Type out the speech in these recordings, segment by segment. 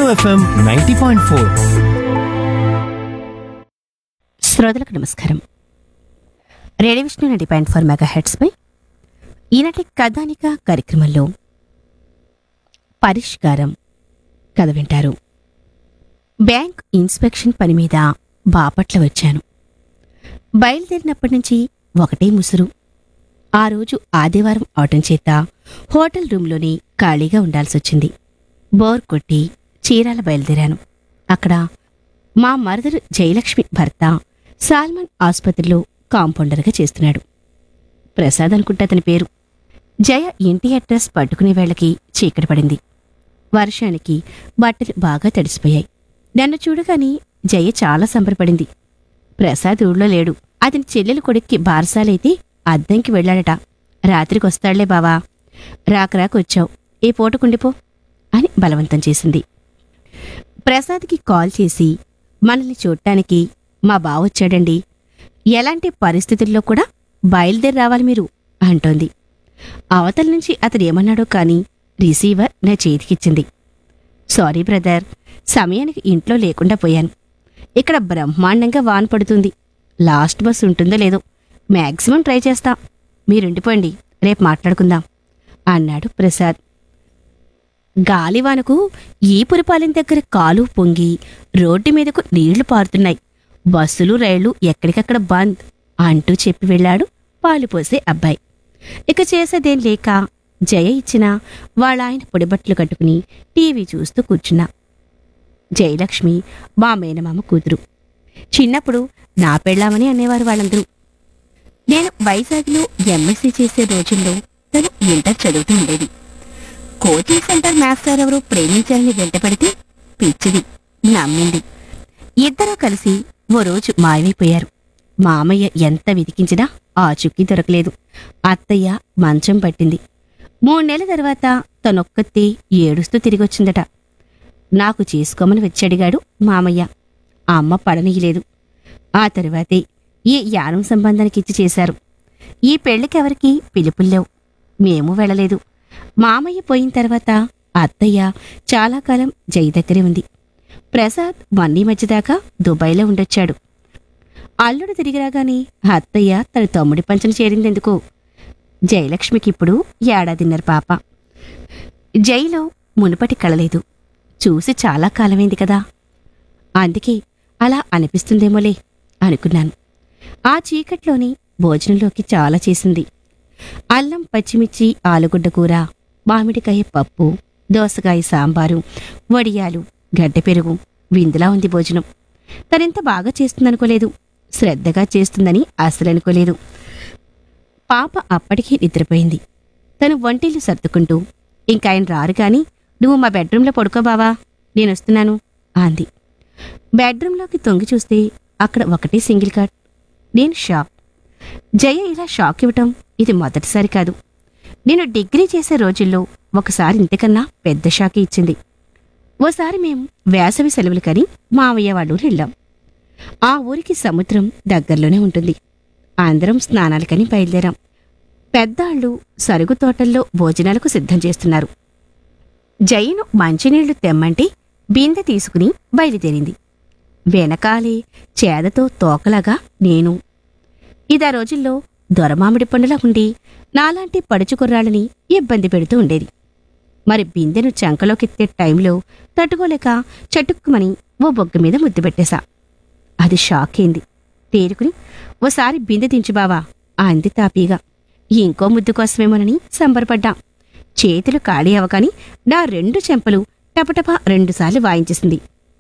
FM ninety point four శ్రోతలకు నమస్కారం radio Vishnu ninety point four mega హెడ్స్పై ఈనాటి కథానిక కార్యక్రమంలో పరిష్కారం కథ వింటారు బ్యాంక్ ఇన్స్పెక్షన్ పని మీద బాపట్ల వచ్చాను బయలుదేరినప్పటి నుంచి ఒకటే ముసురు ఆ రోజు ఆదివారం అవటం చేత హోటల్ రూంలోనే ఖాళీగా ఉండాల్సొచ్చింది బోర్ కొట్టి చీరాల బయలుదేరాను అక్కడ మా మరదలు జయలక్ష్మి భర్త సాల్మన్ ఆసుపత్రిలో కాంపౌండర్గా చేస్తున్నాడు ప్రసాద్ అనుకుంటే అతని పేరు జయ ఇంటి అడ్రస్ పట్టుకునే వేళకి చీకటి పడింది వర్షానికి బట్టలు బాగా తడిసిపోయాయి నన్ను చూడగానే జయ చాలా సంబరపడింది ప్రసాద్ ఊళ్ళో లేడు అతని చెల్లెలు కొడుక్కి బారసాలైతే అద్దంకి వెళ్ళాడట రాత్రికి వస్తాడులే బావా రాక రాక వచ్చావు ఏ పూటకుండిపో అని బలవంతం చేసింది ప్రసాద్కి కాల్ చేసి మనల్ని చూడటానికి మా బావొచ్చాడండి ఎలాంటి పరిస్థితుల్లో కూడా బయలుదేరి రావాలి మీరు అంటోంది అవతల నుంచి అతడు ఏమన్నాడో కానీ రిసీవర్ నా చేతికిచ్చింది సారీ బ్రదర్ సమయానికి ఇంట్లో లేకుండా పోయాను ఇక్కడ బ్రహ్మాండంగా వాన పడుతుంది లాస్ట్ బస్ ఉంటుందో లేదో మ్యాక్సిమం ట్రై చేస్తా మీరుండిపోండి రేపు మాట్లాడుకుందాం అన్నాడు ప్రసాద్ గాలివానకు ఈపురపాలెం దగ్గర కాలు పొంగి రోడ్డు మీదకు నీళ్లు పారుతున్నాయి బస్సులు రైళ్లు ఎక్కడికక్కడ బంద్ అంటూ చెప్పి వెళ్ళాడు పాలు పోసే అబ్బాయి ఇక చేసేదేం లేక జయ ఇచ్చిన వాళ్ళ ఆయన పొడిబట్టలు కట్టుకుని టీవీ చూస్తూ కూర్చున్నా జయలక్ష్మి మా మేనమామ కూతురు చిన్నప్పుడు నా పెళ్ళామని అనేవారు వాళ్ళందరూ నేను వైజాగ్లో ఎంఎస్సీ చేసే రోజుల్లో తను ఇంటర్ చదువుతూ ఉండేది కోచింగ్ సెంటర్ మాస్టర్ ఎవరో ప్రేమించాలని వెంటపడితే పిచ్చిది నమ్మింది ఇద్దరూ కలిసి ఓ రోజు మాయమైపోయారు మామయ్య ఎంత వెతికించినా ఆ చుక్కి దొరకలేదు అత్తయ్య మంచం పట్టింది మూడు నెలల తర్వాత తనొక్కతే ఏడుస్తూ తిరిగొచ్చిందట నాకు చేసుకోమని వచ్చడిగాడు మామయ్య ఆ అమ్మ పడనీయలేదు ఆ తరువాతే ఈ యానం సంబంధానికి ఇచ్చి చేశారు ఈ పెళ్లికెవరికి పిలుపుల్లేవు మేము వెళ్ళలేదు మామయ్య పోయిన తర్వాత అత్తయ్య చాలా కాలం జై దగ్గరే ఉంది ప్రసాద్ వన్నీ మధ్య దాకా దుబాయ్లో ఉండొచ్చాడు అల్లుడు తిరిగి రాగానే అత్తయ్య తన తమ్ముడి పంచన చేరిందెందుకు జయలక్ష్మికిప్పుడు ఏడాదిన్నర పాప జైలో మునుపటి కళలేదు చూసి చాలా కాలమైంది కదా అందుకే అలా అనిపిస్తుందేమోలే అనుకున్నాను ఆ చీకట్లోని భోజనంలోకి చాలా చేసింది అల్లం పచ్చిమిర్చి ఆలుగడ్డ కూర మామిడికాయ పప్పు దోసకాయ సాంబారు వడియాలు గడ్డ పెరుగు విందులా ఉంది భోజనం తనెంత బాగా చేస్తుందనుకోలేదు శ్రద్ధగా చేస్తుందని అసలు అనుకోలేదు పాప అప్పటికే నిద్రపోయింది తను వంటిల్లు సర్దుకుంటూ ఇంకాయన రారు కాని నువ్వు మా బెడ్రూంలో పడుకో బావా నేనొస్తున్నాను అంది బెడ్రూంలోకి తొంగి చూస్తే అక్కడ ఒకటే సింగిల్ కాట్ నేను షాక్ జయ ఇలా షాక్ ఇవ్వటం ఇది మొదటిసారి కాదు నేను డిగ్రీ చేసే రోజుల్లో ఒకసారి ఇంతకన్నా పెద్ద షాక్ ఇచ్చింది ఓసారి మేం వేసవి సెలవులు కని మావయ్య వాళ్ళ ఊరు వెళ్ళాం ఆ ఊరికి సముద్రం దగ్గరలోనే ఉంటుంది అందరం స్నానాలకని బయలుదేరాం పెద్దాళ్ళు సరుగు తోటల్లో భోజనాలకు సిద్ధం చేస్తున్నారు జయను మంచినీళ్లు తెమ్మంటే బిందె తీసుకుని బయలుదేరింది వెనకాలే చేదతో తోకలాగా నేను ఇదా రోజుల్లో దొరమామిడి పండులా ఉండి నాలాంటి పడుచు కుర్రాళ్ళని ఇబ్బంది పెడుతూ ఉండేది మరి బిందెను చంకలోకెత్తే టైంలో తట్టుకోలేక చటుక్కుమని ఓ బొగ్గ మీద ముద్దు పెట్టేశా అది షాక్ అయింది తేరుకుని ఓసారి బిందె దించు బావా అంది తాపీగా ఇంకో ముద్దు కోసమేమోనని సంబరపడ్డాం చేతులు ఖాళీ అవగాని నా రెండు చెంపలు టపటపా రెండుసార్లు వాయించేసింది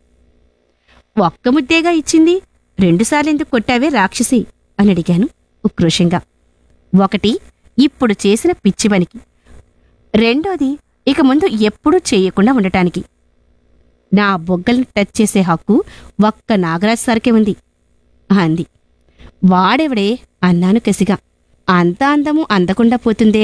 ఒక్క ముద్దేగా ఇచ్చింది రెండుసార్లు ఎందుకు కొట్టావే రాక్షసి అని అడిగాను ఉక్రోషంగా ఒకటి ఇప్పుడు చేసిన పిచ్చి పనికి రెండోది ఇక ముందు ఎప్పుడూ చేయకుండా ఉండటానికి నా బొగ్గలను టచ్ చేసే హక్కు ఒక్క నాగరాజ్ సరికే ఉంది అంది వాడెవడే అన్నాను కసిగా అంత అందము అందకుండా పోతుందే